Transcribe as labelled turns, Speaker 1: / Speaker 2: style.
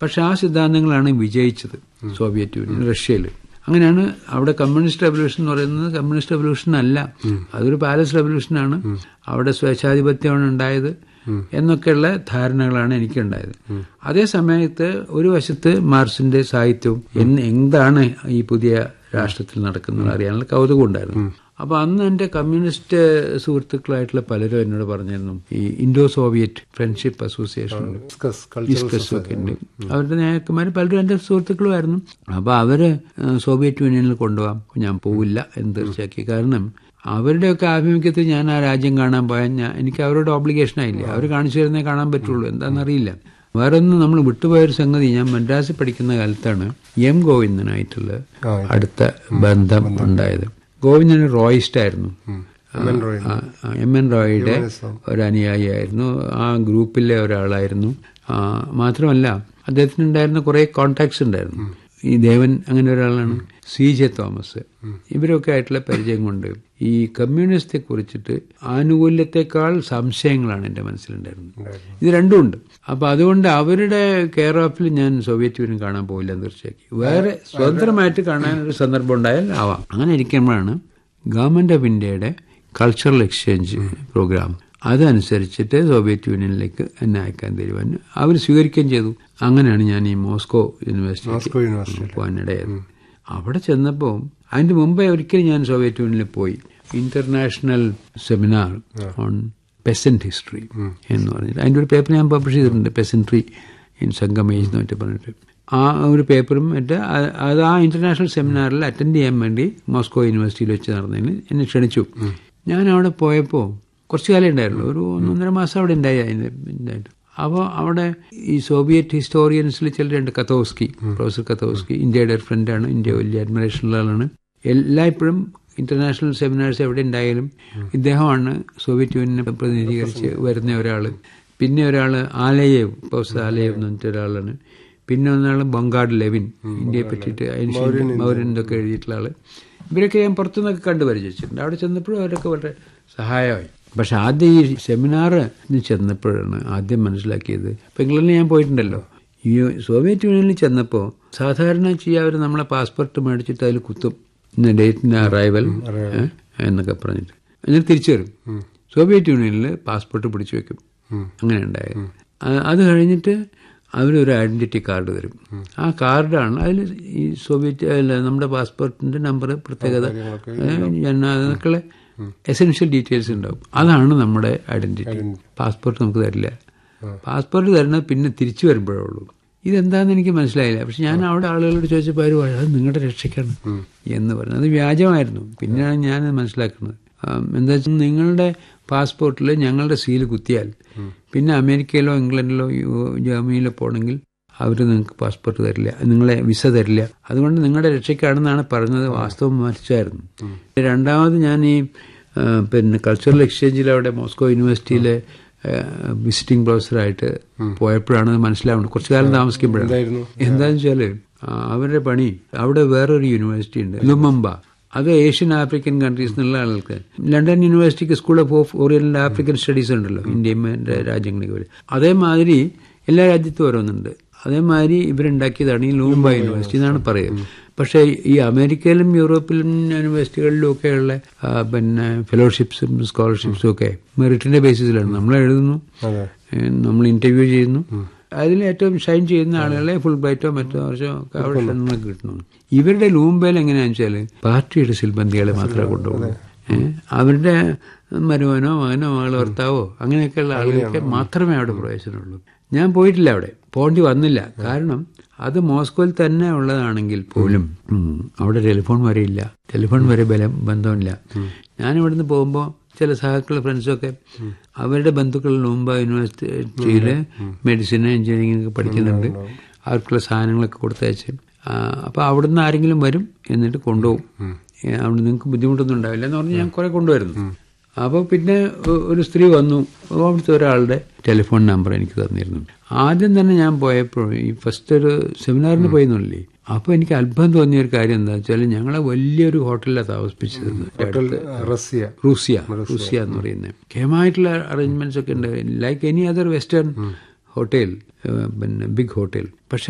Speaker 1: പക്ഷെ ആ സിദ്ധാന്തങ്ങളാണ് വിജയിച്ചത് സോവിയറ്റ് യൂണിയൻ റഷ്യയിൽ അങ്ങനെയാണ് അവിടെ കമ്മ്യൂണിസ്റ്റ് റെവല്യൂഷൻ എന്ന് പറയുന്നത് കമ്മ്യൂണിസ്റ്റ് റെവല്യൂഷൻ അല്ല അതൊരു പാലസ് റെവല്യൂഷനാണ് അവിടെ സ്വേച്ഛാധിപത്യമാണ് ഉണ്ടായത് എന്നൊക്കെയുള്ള ധാരണകളാണ് എനിക്കുണ്ടായത് അതേ സമയത്ത് ഒരു വശത്ത് മാർസിന്റെ സാഹിത്യവും എന്ന് എന്താണ് ഈ പുതിയ രാഷ്ട്രത്തിൽ നടക്കുന്നത് അറിയാനുള്ള കൗതുകം ഉണ്ടായിരുന്നു അപ്പൊ അന്ന് എന്റെ കമ്മ്യൂണിസ്റ്റ് സുഹൃത്തുക്കളായിട്ടുള്ള പലരും എന്നോട് പറഞ്ഞിരുന്നു ഈ Indo Soviet friendship association
Speaker 2: discuss cultural
Speaker 1: ഡിസ്കസും ഒക്കെ ഉണ്ട് അവരുടെ നേതാക്കന്മാർ പലരും എന്റെ സുഹൃത്തുക്കളുമായിരുന്നു അപ്പൊ അവര് ഏഹ്, സോവിയറ്റ് യൂണിയനിൽ കൊണ്ടുപോകാം ഞാൻ പോവില്ല എന്ന് തീർച്ചയാക്കി കാരണം അവരുടെയൊക്കെ ആഭിമുഖ്യത്തിൽ ഞാൻ ആ രാജ്യം കാണാൻ പോയാൽ ഞാൻ എനിക്ക് അവരോട് ഓബ്ലിഗേഷൻ ആയില്ല അവർ കാണിച്ചു തരുന്നേ കാണാൻ പറ്റുള്ളൂ എന്താണെന്നറിയില്ല വേറെ ഒന്ന് നമ്മൾ വിട്ടുപോയൊരു സംഗതി ഞാൻ മദ്രാസിൽ പഠിക്കുന്ന കാലത്താണ് എം ഗോവിന്ദനായിട്ടുള്ള
Speaker 2: ആ,
Speaker 1: അടുത്ത ബന്ധം ഉണ്ടായത് ഗോവിന്ദൻ ഒരു റോയിസ്റ്റ് ആയിരുന്നു
Speaker 2: എം എൻ റോയ്
Speaker 1: ആ, ആ, എം എൻ റോയിയുടെ ഒരു അനുയായിയായിരുന്നു ആ ഗ്രൂപ്പിലെ ഒരാളായിരുന്നു ആ, മാത്രമല്ല അദ്ദേഹത്തിന് ഉണ്ടായിരുന്ന കുറെ കോണ്ടാക്ട്സ് ഉണ്ടായിരുന്നു ഈ ദേവൻ അങ്ങനെ ഒരാളാണ് സി ജെ തോമസ് ഇവരൊക്കെ ആയിട്ടുള്ള പരിചയം കൊണ്ട് ഈ കമ്മ്യൂണിസത്തെ കുറിച്ചിട്ട് ആനുകൂല്യത്തെക്കാൾ സംശയങ്ങളാണ് എന്റെ മനസ്സിലുണ്ടായിരുന്നത് ഇത് രണ്ടും ഉണ്ട് അപ്പൊ അതുകൊണ്ട് അവരുടെ കെയർ ഓഫിൽ ഞാൻ സോവിയറ്റ് യൂണിയൻ കാണാൻ പോയില്ല എന്ന് തീർച്ചയാക്കി വേറെ സ്വതന്ത്രമായിട്ട് കാണാൻ ഒരു സന്ദർഭം ഉണ്ടായാൽ ആവാം അങ്ങനെ ഇരിക്കുമ്പോഴാണ് ഗവൺമെന്റ് ഓഫ് ഇന്ത്യയുടെ കൾച്ചറൽ എക്സ്ചേഞ്ച് പ്രോഗ്രാം അതനുസരിച്ചിട്ട് സോവിയറ്റ് യൂണിയനിലേക്ക് എന്നെ അയക്കാൻ തീരുമാനം അവർ സ്വീകരിക്കുകയും ചെയ്തു അങ്ങനെയാണ് ഞാൻ ഈ മോസ്കോ യൂണിവേഴ്സിറ്റി
Speaker 2: മോസ്കോ യൂണിവേഴ്സിറ്റി
Speaker 1: പോകാനിടയായത് അവിടെ ചെന്നപ്പോൾ അതിന്റെ മുമ്പേ ഒരിക്കലും ഞാൻ സോവിയറ്റ് യൂണിയനിൽ പോയി international seminar on peasant history എന്ന് പറഞ്ഞിട്ട് അതിന്റെ ഒരു പേപ്പർ ഞാൻ പബ്ലിഷ് ചെയ്തിട്ടുണ്ട് പെസൻട്രി ഇൻ സംഗമേജ് എന്ന് മറ്റേ പറഞ്ഞിട്ട് ആ ഒരു പേപ്പറും മറ്റേ ആ- അത് ആ ഇന്റർനാഷണൽ സെമിനാറിൽ അറ്റൻഡ് ചെയ്യാൻ വേണ്ടി മോസ്കോ യൂണിവേഴ്സിറ്റിയിൽ വെച്ച് നടന്നതിന് എന്നെ ക്ഷണിച്ചു ഞാൻ അവിടെ പോയപ്പോൾ കുറച്ചു കാലം ഉണ്ടായിരുന്നു ഒരു ഒന്നൊന്നര മാസം അവിടെ ഉണ്ടായി അതിന്റെ ഇതായിട്ട് അപ്പോൾ അവിടെ ഈ സോവിയറ്റ് ഹിസ്റ്റോറിയൻസിൽ ചിലരുണ്ട് കത്തോസ്കി പ്രൊഫസർ കത്തോസ്കി ഇന്ത്യയുടെ ഒരു ഫ്രണ്ടാണ് ഇന്ത്യ വലിയ അഡ്മിറേഷനുള്ള ആളാണ് എല്ലായ്പ്പോഴും ഇന്റർനാഷണൽ സെമിനാർസ് എവിടെ ഉണ്ടായാലും ഇദ്ദേഹമാണ് സോവിയറ്റ് യൂണിയനെ പ്രതിനിധീകരിച്ച് വരുന്ന ഒരാൾ പിന്നെ ഒരാൾ ആലയേവ് പ്രൊഫസർ ആലയേവ് എന്ന് പറഞ്ഞിട്ട് ഒരാളാണ് പിന്നെ ഒന്നാൾ ബംഗാഡ് ലെവിൻ ഇന്ത്യയെ പറ്റിയിട്ട് ancient മൗര്യൻ ഇതൊക്കെ എഴുതിയിട്ടുള്ള ആള് ഇവരൊക്കെ ഞാൻ പുറത്തുനിന്നൊക്കെ കണ്ടു പരിചയിച്ചിട്ടുണ്ട് അവിടെ ചെന്നപ്പോഴും അവരൊക്കെ വളരെ സഹായമായി പക്ഷെ ആദ്യം ഈ സെമിനാറിന് ചെന്നപ്പോഴാണ് ആദ്യം മനസ്സിലാക്കിയത് ഇപ്പൊ ഇംഗ്ലണ്ടിൽ ഞാൻ പോയിട്ടുണ്ടല്ലോ ഈ സോവിയറ്റ് യൂണിയനിൽ ചെന്നപ്പോൾ സാധാരണ ചെയ്യുക അവർ നമ്മളെ പാസ്പോർട്ട് മേടിച്ചിട്ട് അതിൽ കുത്തും ഇന്ന ഡേറ്റിന്റെ അറൈവൽ എന്നൊക്കെ പറഞ്ഞിട്ട് എന്നിട്ട് തിരിച്ചു വരും സോവിയറ്റ് യൂണിയനിൽ പാസ്പോർട്ട് പിടിച്ചു വെക്കും അങ്ങനെ ഉണ്ടായത് ആ- അത് കഴിഞ്ഞിട്ട് അവരൊരു ഐഡന്റിറ്റി കാർഡ് തരും ആ കാർഡാണ് അതിൽ ഈ സോവിയറ്റ് അല്ല നമ്മുടെ പാസ്പോർട്ടിന്റെ നമ്പർ പ്രത്യേകത ജനന അതൊക്കെയുള്ള എസെൻഷ്യൽ ഡീറ്റെയിൽസ് ഉണ്ടാവും അതാണ് നമ്മുടെ ഐഡന്റിറ്റി പാസ്പോർട്ട് നമുക്ക് തരില്ല പാസ്പോർട്ട് തരുന്നത് പിന്നെ തിരിച്ചു വരുമ്പോഴേ ഉള്ളൂ ഇതെന്താന്ന് എനിക്ക് മനസ്സിലായില്ല പക്ഷെ ഞാൻ അവിടെ ആളുകളോട് ചോദിച്ചപ്പോൾ അവർ പറഞ്ഞു, അത് നിങ്ങളുടെ രക്ഷയ്ക്കാണ് എന്ന് പറഞ്ഞു അത് വ്യാജമായിരുന്നു പിന്നെയാണ് ഞാൻ മനസ്സിലാക്കുന്നത് ആം, എന്താ വെച്ചാൽ നിങ്ങളുടെ പാസ്പോർട്ടിൽ ഞങ്ങളുടെ സീല് കുത്തിയാൽ പിന്നെ അമേരിക്കയിലോ ഇംഗ്ലണ്ടിലോ യു- ജർമ്മനിയിലോ പോകണമെങ്കിൽ അവർ നിങ്ങൾക്ക് പാസ്പോർട്ട് തരില്ല നിങ്ങളെ വിസ തരില്ല അതുകൊണ്ട് നിങ്ങളുടെ രക്ഷയ്ക്കാണെന്നാണ് പറഞ്ഞത് വാസ്തവം മരിച്ചായിരുന്നു രണ്ടാമത് ഞാൻ ഈ ആ, പിന്നെ കൾച്ചറൽ എക്സ്ചേഞ്ചിൽ അവിടെ മോസ്കോ യൂണിവേഴ്സിറ്റിയിലെ വിസിറ്റിംഗ് പ്രൊഫസറായിട്ട് പോയപ്പോഴാണ് അത് മനസ്സിലാവുന്നത് കുറച്ചു കാലം താമസിക്കുമ്പോഴാണ്
Speaker 2: എന്തായിരുന്നു
Speaker 1: എന്താന്ന് വെച്ചാല് ആ, അവരുടെ പണി അവിടെ വേറൊരു യൂണിവേഴ്സിറ്റി ഉണ്ട് ലുമംബ അത് ഏഷ്യൻ ആഫ്രിക്കൻ കൺട്രീസ് എന്നുള്ള ആൾക്ക് ലണ്ടൻ യൂണിവേഴ്സിറ്റിക്ക് school of oriental African studies ഉണ്ടല്ലോ ഇന്ത്യയും മറ്റേ രാജ്യങ്ങൾക്ക് വരെ അതേമാതിരി എല്ലാ രാജ്യത്തും ഓരോന്നുണ്ട് അതേമാതിരി ഇവരുണ്ടാക്കിയതാണ് ഈ ലൂംബ യൂണിവേഴ്സിറ്റി എന്നാണ് പറയുക പക്ഷേ ഈ അമേരിക്കയിലും യൂറോപ്പിലും യൂണിവേഴ്സിറ്റികളിലും ഒക്കെയുള്ള ആ, പിന്നെ ഫെലോഷിപ്സും സ്കോളർഷിപ്സും ഒക്കെ മെറിറ്റിന്റെ ബേസിസിലാണ് നമ്മൾ എഴുതുന്നു
Speaker 2: അതെ
Speaker 1: ഏ, നമ്മൾ ഇന്റർവ്യൂ ചെയ്യുന്നു അതിൽ ഏറ്റവും ഷൈൻ ചെയ്യുന്ന ആളുകളെ ഫുൾ ബ്രൈറ്റോ മറ്റോ വർഷോ ഒക്കെ അവിടെ ക്ഷണങ്ങളൊക്കെ കിട്ടുന്നു ഇവരുടെ ലൂമ്പയിൽ എങ്ങനെയാണെന്ന് വെച്ചാൽ പാർട്ടിയുടെ സിൽബന്ധികളെ മാത്രമേ കൊണ്ടുപോകുള്ളൂ ഏ, അവരുടെ മരുമനോ മകനോ മകളോ ഭർത്താവോ അങ്ങനെയൊക്കെയുള്ള ആളുകൾക്ക് മാത്രമേ അവിടെ പ്രവേശനമുള്ളൂ ഞാൻ പോയിട്ടില്ല അവിടെ പോണ്ടി വന്നില്ല കാരണം അത് മോസ്കോയിൽ തന്നെ ഉള്ളതാണെങ്കിൽ പോലും ഉം, അവിടെ ടെലിഫോൺ വരെ ഇല്ല ടെലിഫോൺ വരെ ബലം ബന്ധമില്ല ഞാൻ ഇവിടുന്ന് പോകുമ്പോൾ ചില സഹാക്കൾ ഫ്രണ്ട്സൊക്കെ അവരുടെ ബന്ധുക്കൾ മുമ്പ് യൂണിവേഴ്സിറ്റിയിൽ മെഡിസിൻ എഞ്ചിനീയറിംഗ് ഒക്കെ പഠിക്കുന്നുണ്ട് അവർക്കുള്ള സാധനങ്ങളൊക്കെ കൊടുത്തയച്ച് ആ, അപ്പൊ അവിടുന്ന് ആരെങ്കിലും വരും എന്നിട്ട് കൊണ്ടുപോകും ഏ, അവിടെ നിങ്ങൾക്ക് ബുദ്ധിമുട്ടൊന്നും ഉണ്ടാവില്ല എന്ന് പറഞ്ഞ് ഞാൻ കുറെ കൊണ്ടുവരുന്നു അപ്പോൾ പിന്നെ ഒ- ഒരു സ്ത്രീ വന്നു അവിടുത്തെ ഒരാളുടെ ടെലിഫോൺ നമ്പർ എനിക്ക് തന്നിരുന്നു ആദ്യം തന്നെ ഞാൻ പോയപ്പോൾ ഈ ഫസ്റ്റ് ഒരു സെമിനാറിന് പോയിരുന്നില്ലേ അപ്പോൾ എനിക്ക് അത്ഭുതം തോന്നിയ ഒരു കാര്യം എന്താ വെച്ചാൽ ഞങ്ങളെ വലിയൊരു ഹോട്ടലിലാണ് താമസിപ്പിച്ചത്
Speaker 2: ഹോട്ടൽ റഷ്യ
Speaker 1: റൂസിയ റൂസിയ എന്ന് പറയുന്നത് കേമായിട്ടുള്ള അറേഞ്ച്മെന്റ്സ് ഒക്കെ ഉണ്ട് like any other western hotel പിന്നെ ബിഗ് ഹോട്ടൽ പക്ഷെ